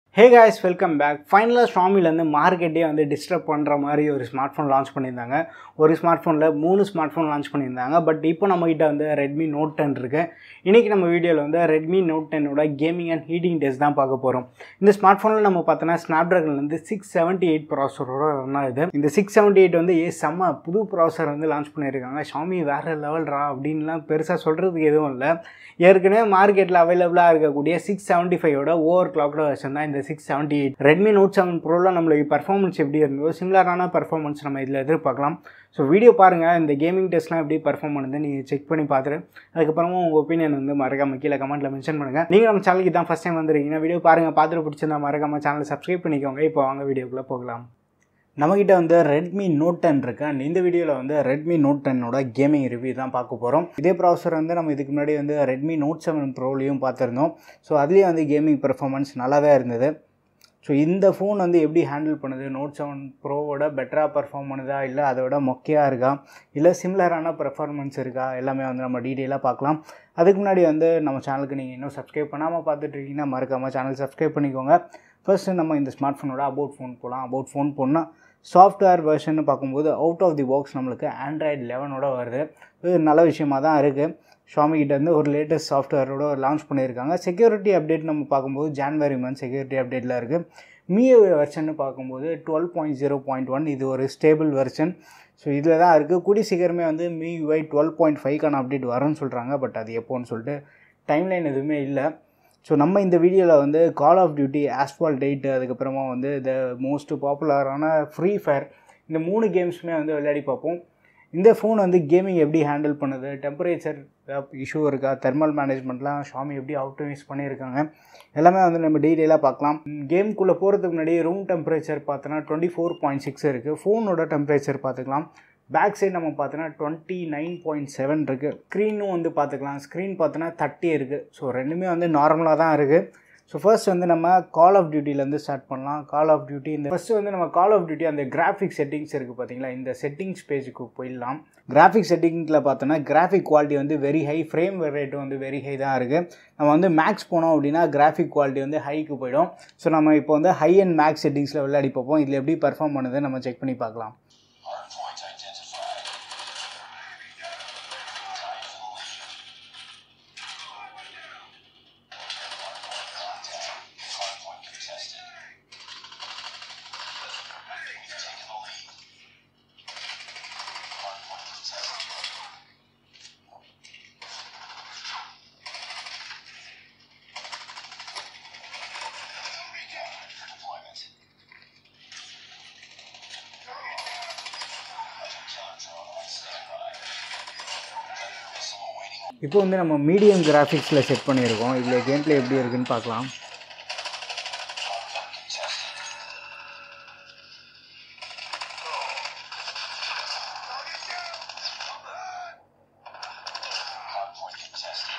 Hey guys welcome back ஃபைனலாக ஷாமிலேருந்து மார்க்கெட்டே வந்து disturb பண்ணுற மாதிரி ஒரு ஸ்மார்ட் ஃபோன் லான்ச் பண்ணியிருந்தாங்க ஒரு ஸ்மார்ட் ஃபோனில் மூணு ஸ்மார்ட் ஃபோன் லான்ச் பண்ணியிருந்தாங்க பட் இப்போ நம்மக்கிட்ட வந்து ரெட்மி நோட் டென் இருக்குது இன்றைக்கி நம்ம வீடியோவில் வந்து ரெட்மி நோட் டென்னோட கேமிங் அண்ட் ஹீட்டிங் டெஸ்ட் தான் பார்க்க போகிறோம் இந்த ஸ்மார்ட் ஃபோனில் நம்ம பார்த்தோன்னா ஸ்னாப் ட்ராகன்லேருந்து சிக்ஸ் செவன்ட்டி எயிட் ப்ராசரோட ரன் ஆகுது இந்த சிக்ஸ் செவன்ட்டி எயிட் வந்து ஏ செம்ம புது ப்ராசர் வந்து லான்ச் பண்ணியிருக்காங்க ஷாமி வேறு லெவல்ரா அப்படின்லாம் பெருசாக சொல்கிறதுக்கு எதுவும் இல்லை ஏற்கனவே மார்க்கெட்டில் அவைலபிளாக இருக்கக்கூடிய சிக்ஸ் செவன்ட்டி ஃபைவோட ஓவர் கிளாக்டு வெர்ஷன் தான் இந்த six seventy eight Redmi Note seven ப்ரோவில் நம்மளுக்கு பர்ஃபார்மன்ஸ் எப்படி இருந்ததோ சிமிலரான பர்ஃபார்மன்ஸ் நம்ம இதில் எதிர்பார்க்கலாம் ஸோ வீடியோ பாருங்கள் இந்த கேமிங் டெஸ்ட்லாம் எப்படி பர்ஃபார்ம் பண்ணுது நீங்கள் செக் பண்ணி பார்த்துட்டு அதுக்கப்புறமா உங்கள் ஒப்பீனியன் வந்து மறக்காம கீழே கமெண்ட்டில் மென்ஷன் பண்ணுங்கள் நீங்கள் நம்ம சேனலுக்கு தான் ஃபஸ்ட் டைம் வந்துருக்கீங்கன்னா வீடியோ பாருங்கள் பார்த்துட்டு பிடிச்சிருந்தா மறக்காம சேனலை சப்ஸ்கிரைப் பண்ணிக்கோங்க இப்போ வாங்க வீடியோக்குள்ளே போகலாம் நம்மக்கிட்ட வந்து ரெட்மி நோட் டென் இருக்குது அண்ட் இந்த வீடியோவில் வந்து ரெட்மி நோட் டென்னோட கேமிங் ரிவ்யூ தான் பார்க்க போகிறோம் இதே ப்ராசர் வந்து நம்ம இதுக்கு முன்னாடி வந்து ரெட்மி நோட் செவன் ப்ரோலையும் பார்த்துருந்தோம் ஸோ அதுலேயும் வந்து கேமிங் பெர்ஃபார்மன்ஸ் நல்லாவே இருந்தது ஸோ இந்த ஃபோன் வந்து எப்படி ஹேண்டில் பண்ணுது நோட் செவன் ப்ரோவோட பெட்டராக பர்ஃபார்ம் பண்ணுதா இல்லை அதை விட மொக்கையாக இருக்கா இல்லை சிமிலரான பெர்ஃபார்மன்ஸ் இருக்கா எல்லாமே வந்து நம்ம டீட்டெயிலாக பார்க்கலாம் அதுக்கு முன்னாடி வந்து நம்ம சேனலுக்கு நீங்கள் இன்னும் சப்ஸ்கிரைப் பண்ணாமல் பார்த்துட்டு இருக்கீங்கன்னா மறக்காமல் சேனல் சப்ஸ்கிரைப் பண்ணிக்கோங்க ஃபர்ஸ்ட்டு நம்ம இந்த ஸ்மார்ட் ஃபோனோட அபவுட் ஃபோன் போகலாம் அபவுட் ஃபோன் போனால் சாஃப்ட்வேர் வெர்ஷன் பார்க்கும்போது அவுட் ஆஃப் தி பாக்ஸ் நம்மளுக்கு ஆண்ட்ராய்டு லெவனோட வருது இது நல்ல விஷயமா தான் இருக்குது ஷாமி கிட்டேருந்து ஒரு லேட்டஸ்ட் சாஃப்ட்வேரோட லான்ச் பண்ணியிருக்காங்க செக்யூரிட்டி அப்டேட் நம்ம பார்க்கும்போது ஜான்வரி மந்த் செக்யூரிட்டி அப்டேட்டில் இருக்குது மியோ வெர்ஷன் பார்க்கும்போது twelve point zero point one இது ஒரு ஸ்டேபிள் வெர்ஷன் ஸோ இதில் தான் இருக்குது கூடி சீக்கிரமே வந்து மீ யூஐ டுவெல் பாயிண்ட் ஃபைவ்க்கான அப்டேட் வரும்னு சொல்கிறாங்க பட் அது எப்போன்னு சொல்லிட்டு டைம்லைன் எதுவுமே இல்லை ஸோ நம்ம இந்த வீடியோவில் வந்து கால் ஆஃப் டியூட்டி ஆஸ்பால் டேட்டு அதுக்கப்புறமா வந்து த மோஸ்ட் பாப்புலரான ஃப்ரீ ஃபயர் இந்த மூணு கேம்ஸுமே வந்து விளையாடி பார்ப்போம் இந்த ஃபோன் வந்து கேமிங் எப்படி ஹேண்டில் பண்ணுது டெம்பரேச்சர் இஷ்யூ இருக்கா தெர்மல் மேனேஜ்மெண்ட்லாம் ஷாமி எப்படி ஆப்டிமைஸ் பண்ணியிருக்காங்க எல்லாமே வந்து நம்ம டீட்டெயிலாக பார்க்கலாம் கேம்குள்ளே போகிறதுக்கு முன்னாடி ரூம் டெம்பரேச்சர் பார்த்தோன்னா டுவெண்ட்டி ஃபோர் பாயிண்ட் சிக்ஸ் இருக்குது ஃபோனோட டெம்பரேச்சர் பார்த்துக்கலாம் பேக் சைடு நம்ம பார்த்தோன்னா டுவெண்ட்டி நைன் பாயிண்ட் செவன் இருக்குது ஸ்க்ரீனும் வந்து பார்த்துக்கலாம் ஸ்க்ரீன் பார்த்தோன்னா தேர்ட்டி இருக்குது ஸோ ரெண்டுமே வந்து நார்மலாக தான் இருக்குது ஸோ ஃபர்ஸ்ட் வந்து நம்ம கால் ஆஃப் டியூட்டிலேருந்து ஸ்டார்ட் பண்ணலாம் கால் ஆஃப் டியூட்டி இந்த ஃபஸ்ட்டு வந்து நம்ம கால் ஆஃப் டியூட்டி அந்த கிராஃபிக் செட்டிங்ஸ் இருக்குது பார்த்தீங்களா இந்த செட்டிங்ஸ் பேஜுக்கு போயிடலாம் கிராஃபிக் செட்டிங்கில் பார்த்தோன்னா கிராஃபிக் குவாலிட்டி வந்து வெரி ஹை ஃப்ரேம் ரேட்டு வந்து வெரி ஹை தான் இருக்குது நம்ம வந்து மேக்ஸ் போனோம் அப்படின்னா கிராஃபிக் குவாலிட்டி வந்து ஹைக்கு போயிடும் ஸோ நம்ம இப்போ வந்து ஹை அண்ட் மேக்ஸ் செட்டிங்ஸில் விளையாடி பார்ப்போம் இதில் எப்படி பர்ஃபார்ம் பண்ணுது நம்ம செக் பண்ணி பார்க்கலாம் Hardpoint identified. Hardpoint contested. We've taken the lead. Hardpoint contested. Recon for deployment. Killer drone on standby. Predator missile awaiting இப்போ வந்து நம்ம மீடியம் கிராஃபிக்ஸில் செட் பண்ணியிருக்கோம் இதில் கேம் ப்ளே எப்படி இருக்குன்னு பார்க்கலாம் hardpoint contested. Hardpoint contested.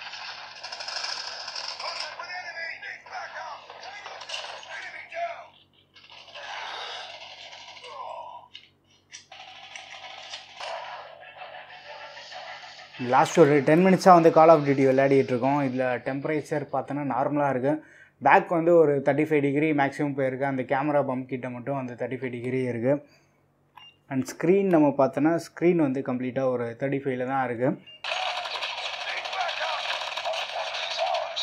Last ஒரு டென் மினிட்ஸாக வந்து கால் ஆஃப் டியூட்டி விளையாடிட்டு இருக்கோம் இதில் டெம்பரேச்சர் பார்த்தோன்னா நார்மலாக இருக்குது பேக் வந்து ஒரு தேர்ட்டி ஃபைவ் டிகிரி மேக்ஸிமம் போயிருக்கு அந்த கேமரா பம்ப் கிட்ட மட்டும் அந்த தேர்ட்டி ஃபைவ் டிகிரி இருக்குது அண்ட் ஸ்க்ரீன் நம்ம பார்த்தோன்னா ஸ்க்ரீன் வந்து கம்ப்ளீட்டாக ஒரு தேர்ட்டி ஃபைவ்ல தான் இருக்குது Hardpoint is ours.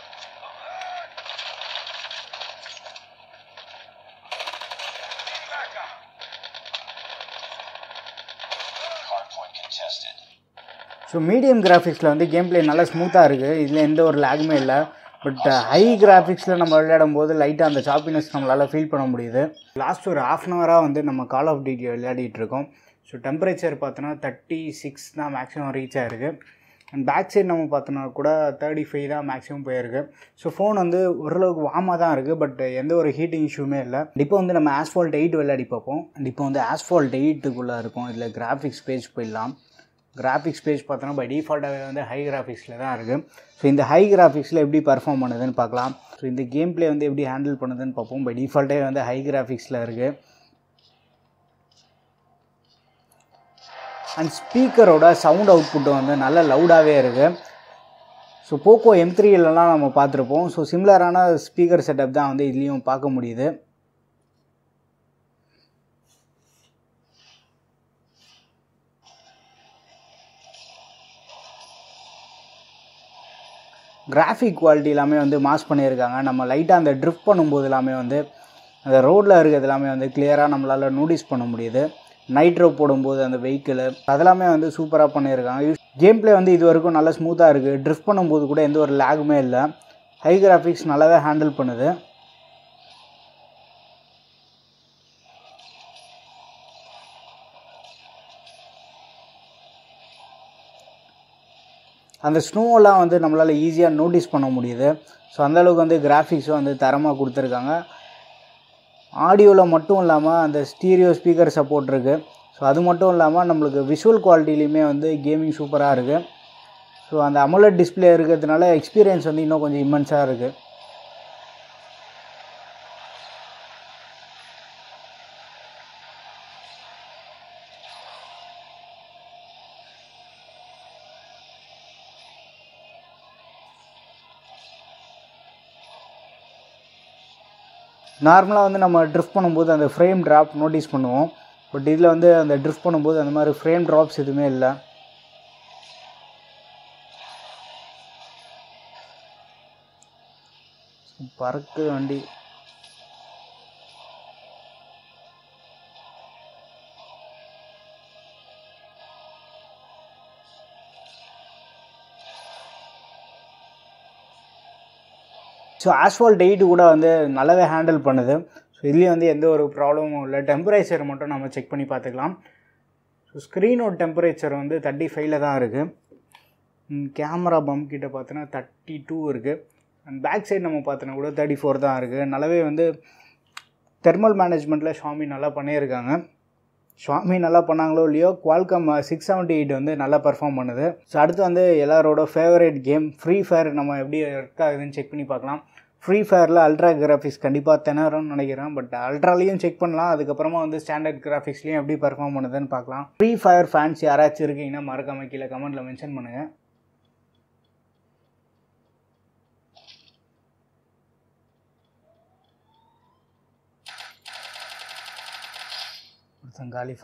Hardpoint contested. So medium கிராஃபிக்ஸில் வந்து கேம் ப்ளே நல்லா ஸ்மூத்தாக இருக்குது இதில் எந்த ஒரு லேகுமே இல்லை பட் ஹை கிராஃபிக்ஸில் நம்ம விளையாடும் போது லைட்டாக அந்த சாப்பினஸ் நம்மளால் ஃபீல் பண்ண முடியுது லாஸ்ட் ஒரு ஆஃப் அன் ஹவராக வந்து நம்ம கால் ஆஃப் டியூட்டி விளையாடிட்டு இருக்கோம் ஸோ டெம்பரேச்சர் பார்த்தோன்னா தேர்ட்டி சிக்ஸ் தான் மேக்ஸிமம் ரீச் ஆயிருக்கு அண்ட் பேக் சைடு நம்ம பார்த்தோன்னா கூட தேர்ட்டி ஃபைவ் தான் மேக்ஸிமம் போயிருக்கு ஸோ ஃபோன் வந்து ஓரளவுக்கு வார்மாக தான் இருக்குது பட் எந்த ஒரு ஹீட்டிங் இஷ்யூமே இல்லை இப்போ வந்து நம்ம ஆஸ்ஃபால்ட் எயிட் விளையாடி பார்ப்போம் அண்ட் இப்போ வந்து ஆஸ்ஃபால்ட் எயிட்டுக்குள்ளே இருக்கும் இதில் கிராஃபிக்ஸ் பேஜ் போயிடலாம் கிராஃபிக்ஸ் பேஜ் பார்த்தோன்னா பை டிஃபால்ட்டாகவே வந்து ஹை கிராஃபிக்ஸில் தான் இருக்குது ஸோ இந்த ஹை கிராஃபிக்ஸில் எப்படி பர்ஃபார்ம் பண்ணுதுன்னு பார்க்கலாம் ஸோ இந்த கேம் ப்ளே வந்து எப்படி ஹேண்டில் பண்ணுதுன்னு பார்ப்போம் பை டிஃபால்ட்டாகவே வந்து ஹை கிராஃபிக்ஸில் இருக்குது அண்ட் ஸ்பீக்கரோட சவுண்ட் அவுட்புட்டு வந்து நல்ல லவுடாகவே இருக்குது ஸோ போக்கோ எம் த்ரீலலாம் நம்ம பார்த்துருப்போம் ஸோ சிமிலரான ஸ்பீக்கர் செட்டப் தான் வந்து இதுலேயும் பார்க்க முடியுது கிராஃபிக் குவாலிட்டி எல்லாமே வந்து மாஸ் பண்ணியிருக்காங்க நம்ம லைட்டாக அந்த ட்ரிஃப்ட் பண்ணும்போது எல்லாமே வந்து அந்த ரோட்டில் இருக்கிறது எல்லாமே வந்து கிளியராக நம்மளால் நோட்டீஸ் பண்ண முடியுது நைட்ரோ போடும்போது அந்த வெஹிக்கிள் அதெல்லாமே வந்து சூப்பராக பண்ணியிருக்காங்க கேம் ப்ளே வந்து இது வரைக்கும் நல்லா ஸ்மூத்தாக இருக்குது ட்ரிஃப்ட் பண்ணும்போது கூட எந்த ஒரு லேகுமே இல்லை ஹை கிராஃபிக்ஸ் நல்லாவே ஹேண்டில் பண்ணுது அந்த ஸ்னோவெல்லாம் வந்து நம்மளால் ஈஸியாக நோட்டீஸ் பண்ண முடியுது ஸோ அந்தளவுக்கு வந்து கிராஃபிக்ஸும் வந்து தரமாக கொடுத்துருக்காங்க ஆடியோவில் மட்டும் இல்லாமல் அந்த ஸ்டீரியோ ஸ்பீக்கர் சப்போர்ட் இருக்குது ஸோ அது மட்டும் இல்லாமல் நம்மளுக்கு விஷுவல் குவாலிட்டிலையுமே வந்து கேமிங் சூப்பராக இருக்குது ஸோ அந்த அமலட் டிஸ்பிளே இருக்கிறதுனால எக்ஸ்பீரியன்ஸ் வந்து இன்னும் கொஞ்சம் இம்மென்ஸாக இருக்குது நார்மலாக வந்து நம்ம ட்ரிஃப்ட் பண்ணும்போது அந்த ஃப்ரேம் ட்ராப் நோட்டீஸ் பண்ணுவோம் பட் இதில் வந்து அந்த ட்ரிஃப்ட் பண்ணும்போது அந்த மாதிரி ஃப்ரேம் ட்ராப்ஸ் எதுவுமே இல்லை பறக்கு வண்டி ஸோ ஆஸ்வால்ட் எயிட்டு கூட வந்து நல்லாவே ஹேண்டில் பண்ணுது ஸோ இதுலேயும் வந்து எந்த ஒரு ப்ராப்ளமும் இல்லை டெம்பரேச்சர் மட்டும் நம்ம செக் பண்ணி பார்த்துக்கலாம் ஸோ ஸ்க்ரீனோட டெம்பரேச்சர் வந்து தேர்ட்டி ஃபைவ்ல தான் இருக்குது கேமரா பம்ப் கிட்ட பார்த்தோன்னா தேர்ட்டி டூ இருக்குது அண்ட் பேக் சைடு நம்ம பார்த்தோன்னா கூட தேர்ட்டி ஃபோர் தான் இருக்குது நல்லாவே வந்து தெர்மல் மேனேஜ்மெண்ட்டில் ஷாமி நல்லா பண்ணியிருக்காங்க ஷாமி நல்லா பண்ணாங்களோ இல்லையோ குவால்கம் சிக்ஸ் செவன்ட்டி எயிட் வந்து நல்லா பர்ஃபார்ம் பண்ணுது ஸோ அடுத்து வந்து எல்லாரோட ஃபேவரட் கேம் ஃப்ரீ ஃபயர் நம்ம எப்படி ஒர்க் ஆகுதுன்னு செக் பண்ணி பார்க்கலாம் ஃப்ரீ ஃபயரில் அல்ட்ரா கிராஃபிக்ஸ் கண்டிப்பாக திணறும்னு நினைக்கிறேன் பட் அல்ட்ராலையும் செக் பண்ணலாம் அதுக்கப்புறமா வந்து ஸ்டாண்டர்ட் கிராஃபிக்ஸ்லையும் எப்படி பர்ஃபார்ம் பண்ணுதுன்னு பார்க்கலாம் ஃப்ரீ ஃபயர் ஃபேன்ஸ் யாராச்சும் இருக்கீங்கன்னா மறக்காம கீழே கமெண்ட்டில் மென்ஷன் பண்ணுங்கள் காலி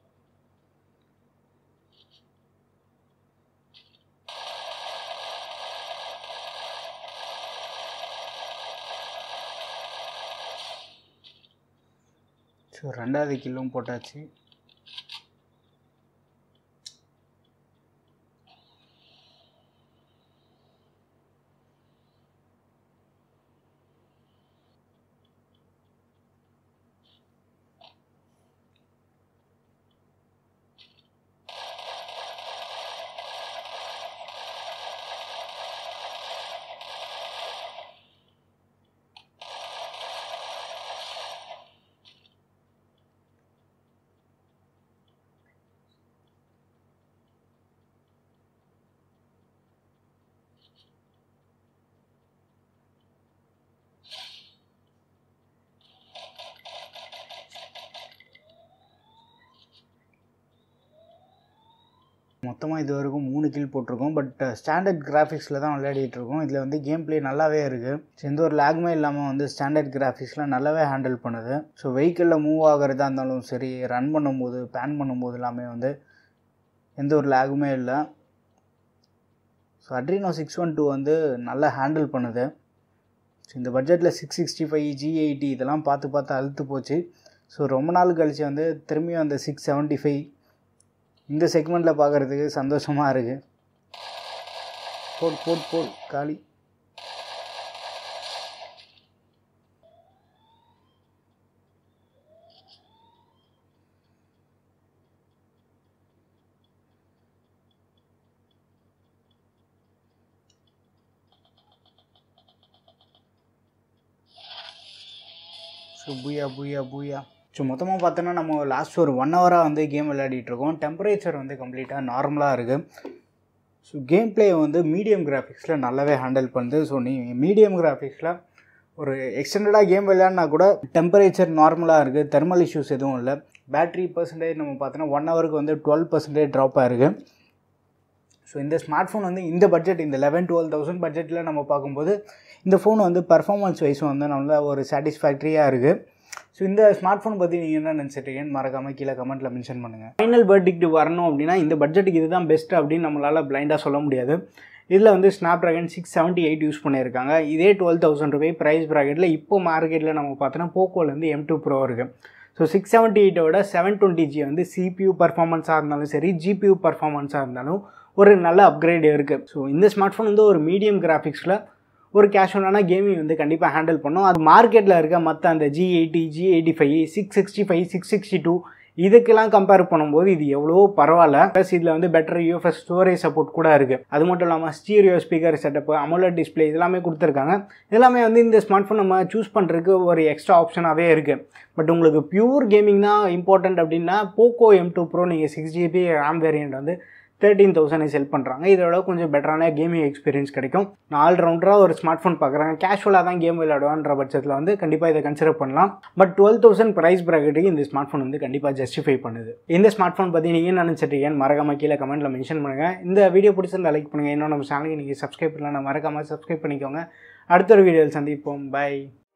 ஸோ ரெண்டாவது கில்லும் போட்டாச்சு மொத்தமாக இது வரைக்கும் மூணு கில் போட்டிருக்கோம் பட் ஸ்டாண்டர்ட் கிராஃபிக்ஸில் தான் விளையாடிட்டு இருக்கோம் இதில் வந்து கேம் ப்ளே நல்லாவே இருக்குது எந்த ஒரு லேகுமே இல்லாமல் வந்து ஸ்டாண்டர்ட் கிராஃபிக்ஸில் நல்லாவே ஹேண்டில் பண்ணுது ஸோ வெஹிக்கிளில் மூவ் ஆகிறதா இருந்தாலும் சரி ரன் பண்ணும்போது பேன் பண்ணும்போது எல்லாமே வந்து எந்த ஒரு லேகுமே இல்லை so Adreno six one two வந்து நல்லா ஹேண்டில் பண்ணுது ஸோ இந்த பட்ஜெட்டில் six sixty five G eighty இதெல்லாம் பார்த்து பார்த்து அழுத்து போச்சு ஸோ ரொம்ப நாள் கழித்து வந்து திரும்பியும் அந்த சிக்ஸ் செவன்ட்டி ஃபைவ் இந்த செக்மெண்ட்டில் பார்க்குறதுக்கு சந்தோஷமாக இருக்குது போட் போட் போட் காலி ஸோ பூயா பூயா பூயா ஸோ மொத்தமாக பார்த்தோன்னா நம்ம லாஸ்ட் ஒரு ஒன் ஹவராக வந்து கேம் விளையாடிட்டு இருக்கோம் டெம்பரேச்சர் வந்து கம்ப்ளீட்டாக நார்மலாக இருக்குது ஸோ கேம் பிளே வந்து மீடியம் கிராஃபிக்ஸில் நல்லாவே ஹேண்டில் பண்ணுது ஸோ நீ மீடியம் கிராஃபிக்ஸில் ஒரு எக்ஸ்டெண்டடாக கேம் விளையாடினா கூட டெம்பரேச்சர் நார்மலாக இருக்குது தெர்மல் இஷ்யூஸ் எதுவும் இல்லை பேட்ரி பர்சன்டேஜ் நம்ம பார்த்தோன்னா ஒன் ஹவருக்கு வந்து டுவெல் பர்சன்டேஜ் ட்ராப் ஆயிருக்கு ஸோ இந்த ஸ்மார்ட் ஃபோன் வந்து இந்த பட்ஜெட் இந்த லெவன் டுவெல் தௌசண்ட் பட்ஜெட்டில் நம்ம பார்க்கும்போது இந்த ஃபோன் வந்து பர்ஃபார்மன்ஸ் வைஸும் வந்து நல்ல ஒரு சாட்டிஸ்ஃபேக்ட்ரியாக இருக்குது ஸோ இந்த ஸ்மார்ட் ஃபோன் பற்றி நீங்கள் என்ன நினச்சிட்டீங்கன்னு மறக்காமல் கீழே கமெண்ட்டில் மென்ஷன் பண்ணுங்கள் ஃபைனல் பர்டிக்ட் வரணும் அப்படின்னா இந்த பட்ஜெட்டுக்கு இதுதான் பெஸ்ட் அப்படின்னு நம்மளால் பிளைண்டாக சொல்ல முடியாது இதில் வந்து Snapdragon six seventy eight use பண்ணியிருக்காங்க இதே டுவெல் தௌசண்ட் ருபி ப்ரைஸ் ப்ராக்கெட்டில் இப்போ மார்க்கெட்டில் நம்ம பார்த்தோன்னா போக்கோலேருந்து எம் டூ ப்ரோ இருக்குது ஸோ சிக்ஸ் செவன்ட்டி எயிட்டோட செவன் டுவெண்ட்டி ஜி வந்து சிபியூ பர்ஃபார்மன்ஸாக இருந்தாலும் சரி ஜிபியூ பர்ஃபார்மன்ஸாக இருந்தாலும் ஒரு நல்ல அப்கிரேட் இருக்குது ஸோ இந்த ஸ்மார்ட் ஃபோன் வந்து ஒரு மீடியம் கிராஃபிக்ஸில் ஒரு கேஷுவலான கேமிங் வந்து கண்டிப்பாக ஹேண்டில் பண்ணும் அது மார்க்கெட்டில் இருக்க மற்ற அந்த G eighty G eighty five six sixty five six sixty two இதுக்கெல்லாம் கம்பேர் பண்ணும்போது இது எவ்வளோ பரவாயில்ல ப்ளஸ் இதில் வந்து பெட்டர் யூஎஃப்எஸ் ஸ்டோரேஜ் சப்போர்ட் கூட இருக்குது அது மட்டும் இல்லாமல் stereo speaker setup AMOLED display இதெல்லாமே கொடுத்துருக்காங்க இதெல்லாமே வந்து இந்த ஸ்மார்ட் ஃபோன் நம்ம சூஸ் பண்ணுறதுக்கு ஒரு எக்ஸ்ட்ரா ஆப்ஷனாகவே இருக்குது பட் உங்களுக்கு பியூர் கேமிங் தான் இம்பார்ட்டண்ட் அப்படின்னா போக்கோ எம் டூ ப்ரோ நீங்கள் சிக்ஸ் ஜிபி ரேம் வேரியண்ட் வந்து தேர்ட்டீன் தௌசண்ட் செல் பண்ணுறாங்க இதோட கொஞ்சம் பெட்டரான கேமிங் எக்ஸ்பீரியன்ஸ் கிடைக்கும் நான் ஆல்ரவுண்டராக ஒரு ஸ்மார்ட் ஃபோன் பார்க்குறாங்க கேஷுவலாக தான் கேம் விளையாடுவான்ற பட்சத்தில் வந்து கண்டிப்பாக இதை கன்சிடர் பண்ணலாம் பட் டுவெல் தௌசண்ட் ப்ரைஸ் ப்ராக்கெட்டுக்கு இந்த ஸ்மார்ட் ஃபோன் வந்து கண்டிப்பாக ஜஸ்டிஃபை பண்ணுது இந்த ஸ்மார்ட் ஃபோன் பற்றி நீங்கள் நினச்சிட்டீங்கன்னு மறக்காம கீழே கமெண்ட்டில் மென்ஷன் பண்ணுங்கள் இந்த வீடியோ பிடிச்சிருந்தா லைக் பண்ணுங்கள் இன்னும் நம்ம சேனலுக்கு நீங்கள் சப்ஸ்கிரைப் பண்ணலாம் மறக்காமல் சப்ஸ்கிரைப் பண்ணிக்கோங்க அடுத்த ஒரு வீடியோவில் சந்திப்போம் பை